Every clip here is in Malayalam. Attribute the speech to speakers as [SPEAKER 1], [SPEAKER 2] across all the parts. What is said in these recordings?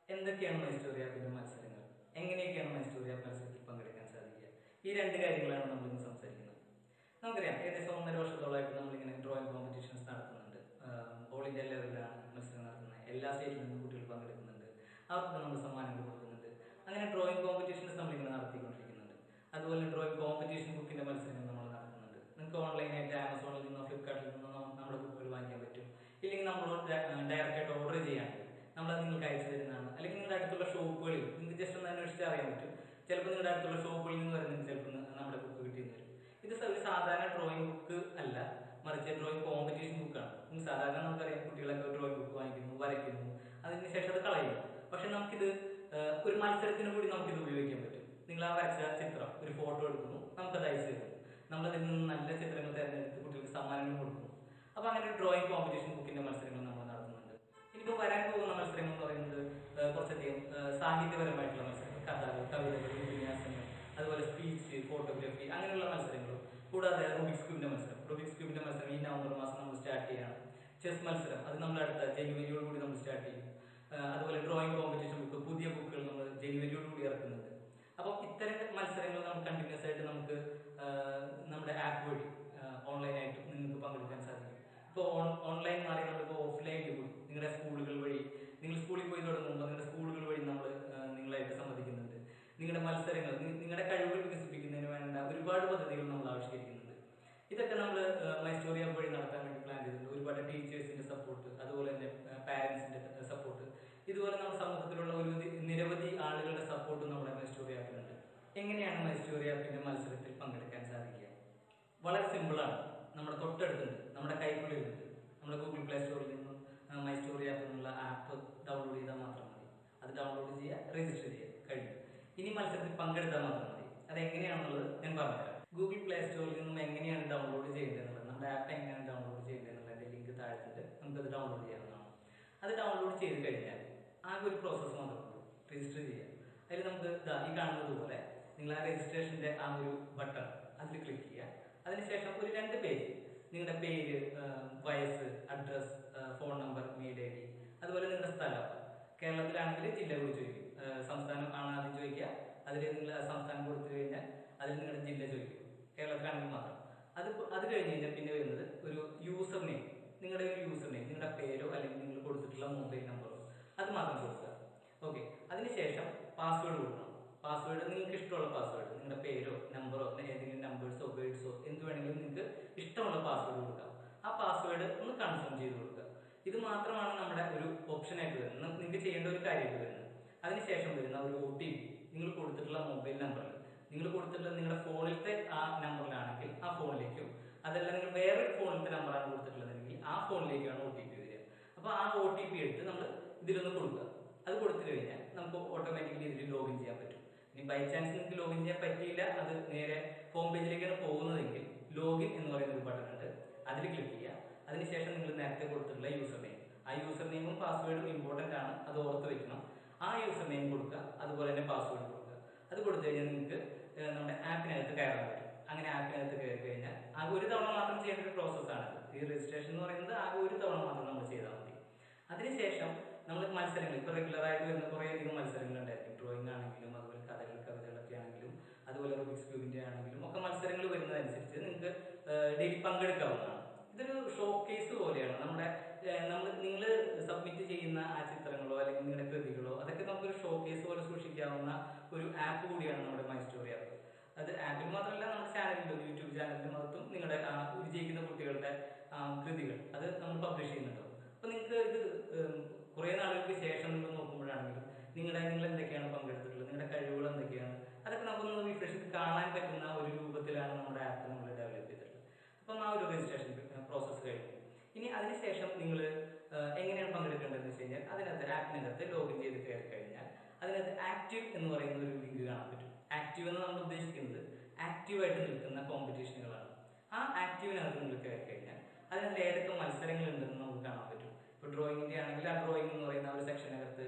[SPEAKER 1] എന്തൊക്കെയാണ് മൈസ്റ്റോറി ആപ്പിന്റെ മത്സരങ്ങൾ എങ്ങനെയൊക്കെയാണ് മൈസ്റ്റോറി ആപ്പ് മത്സരത്തിൽ പങ്കെടുക്കാൻ സാധിക്കുക ഈ രണ്ട് കാര്യങ്ങളാണ് നമ്മൾ ഇന്ന് സംസാരിക്കുന്നത് നമുക്കറിയാം ഏകദേശം ഒന്നര വർഷത്തോളമായിട്ട് നമ്മളിങ്ങനെ ഡ്രോയിങ് കോമ്പറ്റീഷൻസ് നടത്തുന്നുണ്ട് ഓൾ ഇന്ത്യ ലെവലിലാണ് മത്സരം നടത്തുന്നത് എല്ലാ സ്റ്റേറ്റിൽ നിന്നും കുട്ടികൾ പങ്കെടുക്കുന്നുണ്ട് അവർക്ക് നമ്മൾ സമ്മാനങ്ങൾ കൊടുക്കുന്നുണ്ട് അങ്ങനെ ഡ്രോയിങ് കോമ്പറ്റീഷൻസ് നമ്മളിങ്ങനെ നടത്തിക്കൊണ്ടിരിക്കുന്നുണ്ട് അതുപോലെ ഡ്രോയിങ് കോമ്പറ്റീഷൻ ബുക്കിന്റെ മത്സരങ്ങൾ നമ്മൾ നടത്തുന്നുണ്ട് നിങ്ങൾക്ക് ഓൺലൈനായിട്ട് ആമസോണിൽ നിന്നോ ഫ്ലിപ്കാർട്ടിൽ നിന്നോ നം- നമ്മുടെ ബുക്കുകൾ വാങ്ങിക്കാൻ പറ്റും ഇല്ലെങ്കിൽ നമ്മളോട് ഡയറക്റ്റ് ആയിട്ട് ഓർഡർ ചെയ്യാണ്ട് നമ്മളത് നിങ്ങൾക്ക് അയച്ചു തരുന്നതാണ് അല്ലെങ്കിൽ നിങ്ങളുടെ അടുത്തുള്ള ഷോപ്പുകളിൽ നിങ്ങൾക്ക് ജസ്റ്റ് ഒന്ന് അന്വേഷിച്ച് അറിയാൻ പറ്റും ചിലപ്പോൾ നിങ്ങളുടെ അടുത്തുള്ള ഷോപ്പുകളിൽ നിന്ന് വരെ നിങ്ങൾക്ക് ചിലപ്പോൾ ന- നമ്മുടെ ബുക്ക് കിട്ടിയെന്ന് വരും ഇത് സ- ഒരു സാധാരണ ഡ്രോയിങ് ബുക്ക് അല്ല മറിച്ച് ഡ്രോയിങ് കോമ്പറ്റീഷൻ ബുക്കാണ് ഉം സാധാരണ നമുക്കറിയാം കുട്ടികളൊക്കെ ഡ്രോയിങ് ബുക്ക് വാങ്ങിക്കുന്നു വരയ്ക്കുന്നു അതിന് ശേഷം അത് കളയും പക്ഷെ നമുക്കിത് ഏഹ്, ഒരു മത്സരത്തിന് കൂടി നമുക്കിത് ഉപയോഗിക്കാൻ പറ്റും നിങ്ങൾ ആ വരച്ച ചിത്രം ഒരു ഫോട്ടോ എടുക്കുന്നു നമുക്കത് അയച്ചു തരുന്നു നമ്മൾ അതിൽ നിന്ന് നല്ല ചിത്രങ്ങൾ തിരഞ്ഞെടുത്ത് കുട്ടികൾക്ക് സമ്മാനങ്ങൾ കൊടുക്കുന്നു അപ്പൊ അങ്ങനെ ഒരു ഡ്രോയിങ് കോമ്പറ്റീഷൻ ബുക്കിന്റെ മത്സരങ്ങൾ നമ്മൾ നടത്തുന്നുണ്ട് ഇനിയിപ്പോൾ വരാൻ പോകുന്ന മത്സരങ്ങൾ എന്ന് പറയുന്നത് ഏഹ്, കുറച്ചധികം ഏഹ്, സാഹിത്യപരമായിട്ടുള്ള മത്സരങ്ങൾ കഥകൾ കവിതകൾ ഉപന്യാസങ്ങൾ അതുപോലെ സ്പീച്ച് ഫോട്ടോഗ്രാഫി അങ്ങനെയുള്ള മത്സരങ്ങളും കൂടാതെ റുബിക്സ് ക്യൂബിന്റെ മത്സരം റുബിക്സ് ക്യൂബിന്റെ മത്സരം ഈ നവംബർ മാസം നമ്മൾ സ്റ്റാർട്ട് ചെയ്യാണ് ചെസ് മത്സരം അത് നമ്മൾ അടുത്ത ജനുവരിയോട് കൂടി നമ്മൾ സ്റ്റാർട്ട് ചെയ്യും ഏഹ്, അതുപോലെ ഡ്രോയിങ് കോമ്പറ്റീഷൻ ബുക്ക് പുതിയ ബുക്കുകൾ നമ്മൾ ജനുവരിയോട് കൂടി ഇറക്കുന്നുണ്ട് അപ്പോൾ ഇത്തരം മത്സരങ്ങൾ നമുക്ക് കണ്ടിന്യൂസ് ആയിട്ട് നമുക്ക് ആഹ്, നമ്മുടെ ആപ്പ് വഴി ഓൺലൈനായിട്ട് നിങ്ങൾക്ക് പങ്കെടുക്കാൻ സാധിക്കും ഇപ്പോൾ ഓൺലൈൻ മാറി നമ്മളിപ്പോൾ ഓഫ്ലൈനിൽ കൂടി നിങ്ങളുടെ സ്കൂളുകൾ വഴി നിങ്ങൾ സ്കൂളിൽ പോയി തുടങ്ങുമ്പോൾ നിങ്ങളുടെ സ്കൂളുകൾ വഴി നമ്മൾ നിങ്ങളായിട്ട് സംവദിക്കുന്നുണ്ട് നിങ്ങളുടെ മത്സരങ്ങൾ നി- നിങ്ങളുടെ കഴിവുകൾ വികസിപ്പിക്കുന്നതിന് വേണ്ട ഒരുപാട് പദ്ധതികൾ നമ്മൾ ആവിഷ്കരിക്കുന്നുണ്ട് ഇതൊക്കെ നമ്മൾ മൈ സ്റ്റോറി ആപ്പ് വഴി നടത്താൻ വേണ്ടി പ്ലാൻ ചെയ്തിട്ടുണ്ട് ഒരുപാട് ടീച്ചേഴ്സിന്റെ സപ്പോർട്ട് അതുപോലെ തന്നെ പാരന്റ്സിന്റെ സപ്പോർട്ട് ഇതുപോലെ നമ്മുടെ സമൂഹത്തിലുള്ള ഒരു നി- നിരവധി ആളുകളുടെ സപ്പോർട്ടും നമ്മുടെ മൈ സ്റ്റോറി ആപ്പിനുണ്ട് എങ്ങനെയാണ് മൈ സ്റ്റോറി ആപ്പിന്റെ മത്സരത്തിൽ പങ്കെടുക്കാൻ സാധിക്കുക വളരെ സിമ്പിളാണ് നമ്മുടെ തൊട്ടടുത്തുണ്ട് നമ്മുടെ കൈക്കുള്ളിലുണ്ട് നമ്മുടെ ഗൂഗിൾ പ്ലേ സ്റ്റോറിൽ നിന്നും മൈ സ്റ്റോറി ആപ്പ് എന്നുള്ള ആപ്പ് ഡൗൺലോഡ് ചെയ്താൽ മാത്രം മതി അത് ഡൗൺലോഡ് ചെയ്യുക രജിസ്റ്റർ ചെയ്യുക കഴിഞ്ഞു ഇനി മത്സരത്തിൽ പങ്കെടുത്താൽ മാത്രം മതി അത് എങ്ങനെയാണെന്നുള്ളത് ഞാൻ പറഞ്ഞുതരാം ഗൂഗിൾ പ്ലേ സ്റ്റോറിൽ നിന്നും എങ്ങനെയാണ് ഡൗൺലോഡ് ചെയ്യേണ്ടതെന്നുള്ളത് നമ്മുടെ ആപ്പ് എങ്ങനെയാണ് ഡൗൺലോഡ് ചെയ്യേണ്ടതെന്നുള്ളതിന്റെ ലിങ്ക് താഴത്തുണ്ട് നമുക്കത് ഡൗൺലോഡ് ചെയ്യാവുന്നതാണ് അത് ഡൗൺലോഡ് ചെയ്ത് കഴിഞ്ഞാൽ ആകെ ഒരു പ്രോസസ്സ് മാത്രമേ ഉള്ളൂ രജിസ്റ്റർ ചെയ്യുക അതിൽ നമുക്ക് ദാ ഈ കാണുന്നത് പോലെ നിങ്ങൾ ആ രജിസ്ട്രേഷന്റെ ആ ഒരു ബട്ടൺ അതിൽ ക്ലിക്ക് ചെയ്യുക അതിനുശേഷം ഒരു രണ്ട് പേജ് നിങ്ങളുടെ പേര് ആ, വയസ്സ് address phone number mail I D അതുപോലെ നിങ്ങളുടെ സ്ഥലം കേരളത്തിലാണെങ്കിൽ ജില്ല കൂടി ചോദിക്കും ആ, സംസ്ഥാനം ആണ് ആദ്യം ചോദിക്കുക അതിൽ നിങ്ങൾ ആ സംസ്ഥാനം കൊടുത്തു കഴിഞ്ഞാൽ അതിൽ നിങ്ങളുടെ ജില്ല ചോദിക്കും കേരളത്തിലാണെങ്കിൽ മാത്രം അത് ഇപ്പൊ- അത് കഴിഞ്ഞ് കഴിഞ്ഞാൽ പിന്നെ വരുന്നത് ഒരു യൂസർ നെയിം നിങ്ങളുടെ ഒരു യൂസർ നെയിം നിങ്ങളുടെ പേരോ അല്ലെങ്കിൽ നിങ്ങൾ കൊടുത്തിട്ടുള്ള മൊബൈൽ നമ്പറോ അത് മാത്രം കൊടുക്കുക ഓക്കെ അതിനുശേഷം പാസ്വേഡ് കൊടുക്കണം പാസ്വേഡ് നിങ്ങൾക്ക് ഇഷ്ടമുള്ള പാസ്വേഡ് നിങ്ങളുടെ പേരോ നമ്പറോ ഏതെങ്കിലും നമ്പേഴ്സോ വേർഡ്സോ എന്ത് വേണമെങ്കിലും നിങ്ങൾക്ക് ഇഷ്ടമുള്ള പാസ്വേഡ് കൊടുക്കാം ആ പാസ്വേഡ് ഒന്ന് കൺഫേം ചെയ്ത് കൊടുക്കുക ഇത് മാത്രമാണ് നമ്മുടെ ഒരു ഓപ്ഷൻ ആയിട്ട് വരുന്നത് ന- നിങ്ങൾക്ക് ചെയ്യേണ്ട ഒരു കാര്യമായിട്ട് വരുന്നത് അതിനുശേഷം വരുന്ന ഒരു ഒ ടി പി നിങ്ങൾ കൊടുത്തിട്ടുള്ള മൊബൈൽ നമ്പറിൽ നിങ്ങൾ കൊടുത്തിട്ടുള്ള നിങ്ങളുടെ ഫോണിലത്തെ ആ നമ്പറിലാണെങ്കിൽ ആ ഫോണിലേക്കും അതല്ല നിങ്ങൾ വേറെ ഫോണിലത്തെ നമ്പറാണ് കൊടുത്തിട്ടുള്ളതെങ്കിൽ ആ ഫോണിലേക്കാണ് ഒ ടി പി വരിക അപ്പോൾ ആ ഒ ടി പി എടുത്ത് നമ്മൾ ഇതിലൊന്ന് കൊടുക്കുക അത് കൊടുത്തു കഴിഞ്ഞാൽ നമുക്ക് ഓട്ടോമാറ്റിക്കലി ഇതിൽ ലോഗിൻ ചെയ്യാൻ പറ്റും ഇനി ബൈ ചാൻസ് നിങ്ങൾക്ക് ലോഗിൻ ചെയ്യാൻ പറ്റിയില്ല അത് നേരെ ഹോം പേജിലേക്കാണ് പോകുന്നതെങ്കിൽ ലോഗിൻ എന്ന് പറയുന്ന ഒരു ബട്ടൺ ഉണ്ട് അതിൽ ക്ലിക്ക് ചെയ്യുക അതിനുശേഷം നിങ്ങൾ നേരത്തെ കൊടുത്തിട്ടുള്ള യൂസർ നെയിം ആ യൂസർ നെയിമും പാസ്വേഡും ഇമ്പോർട്ടന്റ് ആണ് അത് ഓർത്ത് വെക്കണം ആ യൂസർ നെയിം കൊടുക്കുക അതുപോലെ തന്നെ പാസ്വേഡ് കൊടുക്കുക അത് കൊടുത്തു കഴിഞ്ഞാൽ നിങ്ങൾക്ക് ഏഹ്, നമ്മുടെ ആപ്പിനകത്ത് കയറാൻ പറ്റും അങ്ങനെ ആപ്പിനകത്ത് കയറി കഴിഞ്ഞാൽ ആകെ ഒരു തവണ മാത്രം ചെയ്യേണ്ട ഒരു പ്രോസസ്സാണ് ഈ രജിസ്ട്രേഷൻ എന്ന് പറയുന്നത് ആകെ ഒരു തവണ മാത്രം നമ്മൾ ചെയ്താൽ മതി അതിനുശേഷം നമ്മൾ മത്സരങ്ങൾ ഇപ്പൊ റെഗുലർ ആയിട്ട് വരുന്ന കുറേ അധികം മത്സരങ്ങൾ ഉണ്ടായിരിക്കും ഡ്രോയിങ് ആണെങ്കിലും അതുപോലെ കഥകൾ കവിതകളൊക്കെ ആണെങ്കിലും അതുപോലെ റുബിക്സ് ക്യൂബിന്റെ ആണെങ്കിലും ഒക്കെ മത്സരങ്ങൾ വരുന്നതനുസരിച്ച് നിങ്ങൾക്ക് ഡെയിലി പങ്കെടുക്കാവുന്നതാണ് ഇതൊരു ഷോ കേസ് പോലെയാണ് നമ്മുടെ നമ്മൾ നിങ്ങൾ സബ്മിറ്റ് ചെയ്യുന്ന ആ ചിത്രങ്ങളോ അല്ലെങ്കിൽ നിങ്ങളുടെ കൃതികളോ അതൊക്കെ നമുക്കൊരു ഷോ കേസ് പോലെ സൂക്ഷിക്കാവുന്ന ഒരു ആപ്പ് കൂടിയാണ് നമ്മുടെ മൈ സ്റ്റോറി ആപ്പ് അത് ആപ്പിൽ മാത്രമല്ല നമ്മുടെ ചാനലിലും യൂട്യൂബ് ചാനലിലും അകത്തും നിങ്ങളുടെ ആ, വിജയിക്കുന്ന കുട്ടികളുടെ ആ, കൃതികൾ അത് നമ്മൾ പബ്ലിഷ് ചെയ്യുന്നുണ്ടാവും അപ്പൊ നിങ്ങൾക്ക് ഇത് ഉം, കുറേ നാളുകൾക്ക് ശേഷം നിങ്ങൾ നോക്കുമ്പോഴാണെങ്കിലും നിങ്ങളുടെ നിങ്ങൾ എന്തൊക്കെയാണ് പങ്കെടുത്തിട്ടുള്ളത് നിങ്ങളുടെ കഴിവുകൾ എന്തൊക്കെയാണ് അതൊക്കെ നമുക്കൊന്ന് റിഫ്രഷ് കാണാൻ പറ്റുന്ന ഒരു രൂപത്തിലാണ് നമ്മുടെ ആപ്പ് നമ്മൾ ഡെവലപ്പ് ചെയ്തിട്ടുള്ളത് അപ്പം ആ ഒരു രജിസ്ട്രേഷൻ പ്രോസസ്സ് കഴിഞ്ഞു ഇനി അതിനുശേഷം നിങ്ങൾ എങ്ങനെയാണ് പങ്കെടുക്കേണ്ടതെന്ന് വെച്ച് കഴിഞ്ഞാൽ അതിനകത്ത് ആപ്പിനകത്ത് ലോഗിൻ ചെയ്ത് കയറി കഴിഞ്ഞാൽ അതിനകത്ത് ആക്റ്റീവ് എന്ന് പറയുന്ന ഒരു ലിങ്ക് കാണാൻ പറ്റും ആക്റ്റീവ് എന്ന് നമ്മൾ ഉദ്ദേശിക്കുന്നത് ആക്റ്റീവായിട്ട് നിൽക്കുന്ന കോമ്പറ്റീഷനുകളാണ് ആ ആക്റ്റീവിനകത്ത് നിങ്ങൾ കയറി കഴിഞ്ഞാൽ അതിനകത്ത് ഏതൊക്കെ മത്സരങ്ങൾ ഉണ്ടെന്ന് നമുക്ക് കാണാൻ പറ്റും ഇപ്പൊ ഡ്രോയിങ്ങിന്റെ ആണെങ്കിൽ ആ ഡ്രോയിങ് എന്ന് പറയുന്ന ആ ഒരു സെക്ഷനകത്ത്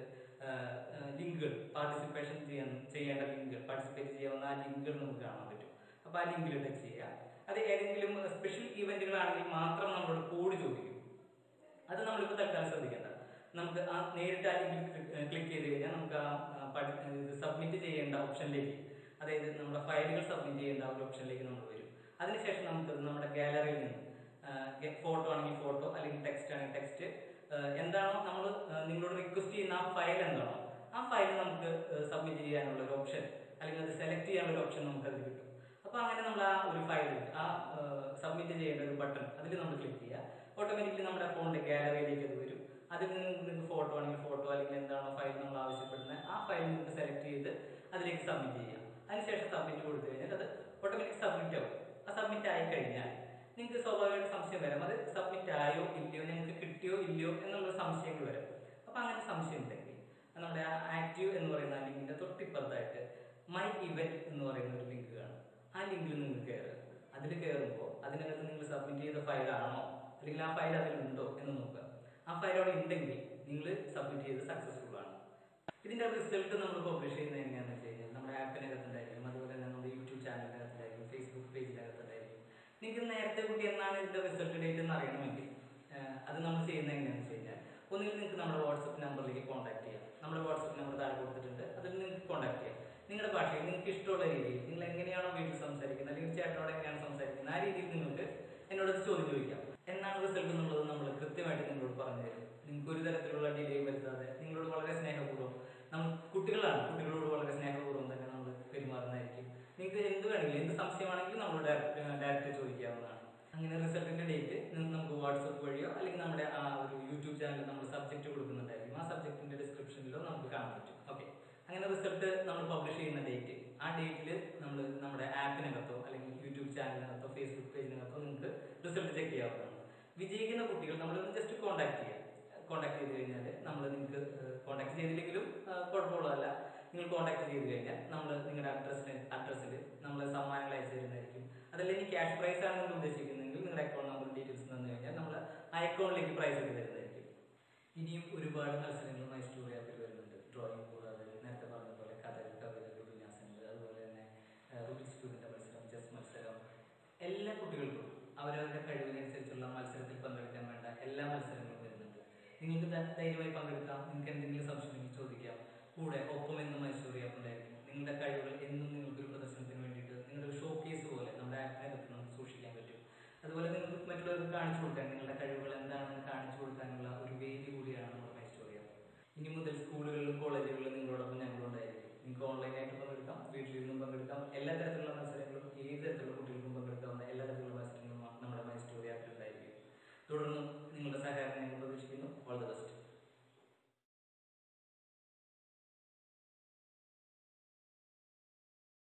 [SPEAKER 1] ലിങ്കുകൾ പാർട്ടിസിപ്പേഷൻ ചെയ്യാൻ ചെയ്യേണ്ട ലിങ്കുകൾ പാർട്ടിസിപ്പേറ്റ് ചെയ്യാവുന്ന ആ ലിങ്കുകൾ നമുക്ക് കാണാൻ പറ്റും അപ്പൊ ആ ലിങ്കിൽ ടച്ച് ചെയ്യുക അത് ഏതെങ്കിലും സ്പെഷ്യൽ ഇവന്റുകളാണെങ്കിൽ മാത്രം നമ്മളോട് കോഡ് ചോദിക്കും അത് നമ്മളിപ്പോൾ തൽക്കാലം ശ്രദ്ധിക്കേണ്ട നമുക്ക് ആ നേരിട്ട് ആ ലിങ്കിൽ ക്ലിക്ക് ചെയ്ത് കഴിഞ്ഞാൽ ഓപ്ഷനിലേക്ക് അതായത് നമ്മുടെ ഫയലുകൾ സബ്മിറ്റ് ചെയ്യേണ്ട ആ ഒരു ഓപ്ഷനിലേക്ക് നമ്മൾ വരും അതിനുശേഷം നമുക്ക് നമ്മുടെ ഗാലറിയിൽ നിന്ന് ഫോട്ടോ ആണെങ്കിൽ ഫോട്ടോ അല്ലെങ്കിൽ ടെക്സ്റ്റ് ആണെങ്കിൽ ടെക്സ്റ്റ് എന്താണോ നമ്മൾ നിങ്ങളോട് റിക്വസ്റ്റ് ചെയ്യുന്ന ആ ഫയൽ എന്താണോ ആ ഫയൽ നമുക്ക് സബ്മിറ്റ് ചെയ്യാനുള്ള ഒരു ഓപ്ഷൻ അല്ലെങ്കിൽ അത് സെലക്ട് ചെയ്യാനുള്ള ഒരു ഓപ്ഷൻ നമുക്ക് അതിൽ കിട്ടും അപ്പോൾ അങ്ങനെ നമ്മൾ ആ ഒരു ഫയൽ ആ സബ്മിറ്റ് ചെയ്യേണ്ട ഒരു ബട്ടൺ അതിൽ നമ്മൾ ക്ലിക്ക് ചെയ്യുക ഓട്ടോമാറ്റിക്കലി നമ്മുടെ ഫോണിന്റെ ഗാലറിയിലേക്ക് അത് വരും അതിൽ നിന്ന് നിങ്ങൾക്ക് ഫോട്ടോ ആണെങ്കിൽ ഫോട്ടോ അല്ലെങ്കിൽ എന്താണോ ഫയൽ നമ്മൾ ആവശ്യപ്പെടുന്നത് ആ ഫയൽ നിങ്ങൾക്ക് സെലക്ട് ചെയ്ത് അതിലേക്ക് സബ്മിറ്റ് ചെയ്യാം അതിനുശേഷം സബ്മിറ്റ് കൊടുത്തു കഴിഞ്ഞാൽ അത് ഓട്ടോമാറ്റിക് സബ്മിറ്റ് ആവും ആ സബ്മിറ്റ് ആയി കഴിഞ്ഞാൽ നിങ്ങൾക്ക് സ്വാഭാവികമായിട്ട് സംശയം വരാം അത് സബ്മിറ്റ് ആയോ ഇല്ലയോ നിങ്ങൾക്ക് കിട്ടിയോ ഇല്ലയോ എന്നുള്ള സംശയങ്ങൾ വരും അപ്പൊ അങ്ങനെ സംശയം ഉണ്ടെങ്കിൽ നമ്മുടെ ആക്റ്റീവ് എന്ന് പറയുന്ന ആ ലിങ്കിന്റെ തൊട്ടിപ്പുറത്തായിട്ട് മൈ ഇവന്റ് എന്ന് പറയുന്ന ഒരു ലിങ്ക് കാണും ആ ലിങ്കിൽ നിങ്ങൾ കയറുക അതിൽ കയറുമ്പോൾ അതിനകത്ത് നിങ്ങൾ സബ്മിറ്റ് ചെയ്ത ഫയലാണോ അല്ലെങ്കിൽ ആ ഫയൽ അതിലുണ്ടോ എന്ന് നോക്കുക ആ ഫയൽ അവിടെ ഉണ്ടെങ്കിൽ നിങ്ങൾ സബ്മിറ്റ് ചെയ്ത് സക്സസ്ഫുൾ ആണ് ഇതിന്റെ റിസൾട്ട് നമ്മൾ പബ്ലിഷ് ചെയ്യുന്നത് എങ്ങനെയാണെന്ന് വെച്ച് കഴിഞ്ഞാൽ നമ്മുടെ ആപ്പിനകത്തുണ്ടായിരിക്കും അതുപോലെ തന്നെ നമ്മുടെ യൂട്യൂബ് ചാനലിനകത്തുണ്ടായിരിക്കും ഫേസ്ബുക്ക് പേജിനകത്തുണ്ടായിരിക്കും നിങ്ങൾക്ക് നേരത്തെ കൂട്ടി എന്നാണ് ഇതിന്റെ റിസൾട്ട് ഡേറ്റ് എന്ന് അറിയണമെങ്കിൽ ആഹ് അത് നമ്മൾ ചെയ്യുന്നത് എങ്ങനെയാണെന്ന് വെച്ച് കഴിഞ്ഞാൽ ഒന്നുകിൽ നിങ്ങൾക്ക് നമ്മുടെ വാട്സപ്പ് നമ്പറിലേക്ക് കോൺടാക്ട് ചെയ്യാം നമ്മുടെ വാട്സപ്പ് നമ്പർ താഴെ കൊടുത്തിട്ടുണ്ട് അതിൽ നിങ്ങൾക്ക് കോൺടാക്ട് ചെയ്യാം നിങ്ങളുടെ ഭാഷയിൽ നിങ്ങൾക്ക് ഇഷ്ടമുള്ള രീതിയിൽ നിങ്ങൾ എങ്ങനെയാണോ വീട്ടിൽ സംസാരിക്കുന്നത് അല്ലെങ്കിൽ ചേട്ടനോട് എങ്ങനെയാണ് സംസാരിക്കുന്നത് ആ രീതിയിൽ നിങ്ങൾക്ക് എന്നോട് അത് ചോദ്യം ചോദിക്കാം എന്നാണ് റിസൾട്ട് എന്നുള്ളത് നമ്മൾ കൃത്യമായിട്ട് നിങ്ങളോട് പറഞ്ഞു തരും നിങ്ങൾക്ക് ഒരു തരത്തിലുള്ള ഡിലേ വരുത്താതെ നിങ്ങളോട് വളരെ സ്നേഹപൂർവ്വം നമ്മൾ കുട്ടികളാണ് കുട്ടികളോട് വളരെ സ്നേഹപൂർവ്വം തന്നെ നമ്മൾ പെരുമാറുന്നതായിരിക്കും നിങ്ങൾക്ക് എന്ത് വേണമെങ്കിലും എന്ത് സംശയമാണെങ്കിലും നമ്മൾ ഡയറക്റ്റ് ചോദിക്കാവുന്നതാണ് അങ്ങനെ റിസൾട്ടിന്റെ ഡേറ്റ് നമുക്ക് വാട്സപ്പ് വഴിയോ അല്ലെങ്കിൽ നമ്മുടെ ആ ഒരു യൂട്യൂബ് ചാനലിൽ നമ്മൾ സബ്ജക്റ്റ് കൊടുക്കുന്നുണ്ടായിരിക്കും ആ സബ്ജക്റ്റിന്റെ ഡിസ്ക്രിപ്ഷനിലോ നമുക്ക് കാണാൻ പറ്റും ഓക്കെ അങ്ങനെ റിസൾട്ട് നമ്മൾ പബ്ലിഷ് ചെയ്യുന്ന ഡേറ്റ് ആ ഡേറ്റിൽ നമ്മൾ നമ്മുടെ ആപ്പിനകത്തോ അല്ലെങ്കിൽ യൂട്യൂബ് ചാനലിനകത്തോ ഫേസ്ബുക്ക് പേജിനകത്തോ നിങ്ങൾക്ക് റിസൾട്ട് ചെക്ക് ചെയ്യാവുന്നതാണ് വിജയിക്കുന്ന കുട്ടികൾ നമ്മളൊന്ന് ജസ്റ്റ് കോൺടാക്ട് ചെയ്യാം കോൺടാക്ട് ചെയ്ത് കഴിഞ്ഞാൽ നമ്മൾ നിങ്ങൾക്ക് കോൺടാക്ട് ചെയ്തില്ലെങ്കിലും ആ, കുഴപ്പമുള്ളതല്ല നിങ്ങൾ കോൺടാക്ട് ചെയ്ത് കഴിഞ്ഞാൽ നമ്മൾ നിങ്ങളുടെ അഡ്രസ്സിന് അഡ്രസ്സിൽ നമ്മൾ സമ്മാനങ്ങൾ അയച്ചു തരുന്നതായിരിക്കും അതല്ല ഇനി ക്യാഷ് പ്രൈസ് ആണ് നിങ്ങൾ ഉദ്ദേശിക്കുന്നതെങ്കിൽ നിങ്ങളുടെ അക്കൗണ്ട് നമ്പർ ഡീറ്റെയിൽസ് തന്നു കഴിഞ്ഞാൽ നമ്മൾ ആ അക്കൗണ്ടിലേക്ക് പ്രൈസ് ഒക്കെ തരുന്നതായിരിക്കും ഇനിയും ഒരുപാട് മത്സരങ്ങൾ മൈ സ്റ്റോറി ആപ്പിൽ വരുന്നുണ്ട് ഡ്രോയിങ് കൂടാതെ നേരത്തെ പറഞ്ഞ പോലെ കഥകൾ കവിതകൾ ഉപന്യാസങ്ങൾ അതുപോലെ തന്നെ റുബിക്സ് ക്യൂബിന്റെ മത്സരം ചെസ് മത്സരം എല്ലാ കുട്ടികൾക്കും അവരവരുടെ കഴിവിനനുസരിച്ചുള്ള മത്സരത്തിൽ പങ്കെടുക്കാൻ വേണ്ട എല്ലാ മത്സരങ്ങളും വരുന്നുണ്ട് നിങ്ങൾക്ക് ധ- ധൈര്യമായി പങ്കെടുക്കാം നിങ്ങൾക്ക് എന്തെങ്കിലും സംശയമെങ്കിൽ ചോദിക്കാം കൂടെ ഒപ്പം എന്നും മൈസൂരി ആപ്പ് ഉണ്ടായിരിക്കും നിങ്ങളുടെ കഴിവുകൾ എന്നും നിങ്ങൾക്ക് ഒരു പ്രദർശനത്തിന് വേണ്ടിയിട്ട് നിങ്ങളുടെ ഒരു ഷോ കേസ് പോലെ നമ്മുടെ ആപ്പിനകത്ത് നമുക്ക് സൂക്ഷിക്കാൻ പറ്റും അതുപോലെ നിങ്ങൾക്ക് മറ്റുള്ളവർക്ക് കാണിച്ചു കൊടുക്കാൻ നിങ്ങളുടെ കഴിവുകൾ എന്താണെന്ന് കാണിച്ചു കൊടുക്കാനുള്ള ഒരു വേദി കൂടിയാണ് നമ്മുടെ മൈ സ്റ്റോറി ആപ്പ് ഇനി മുതൽ സ്കൂളുകൾ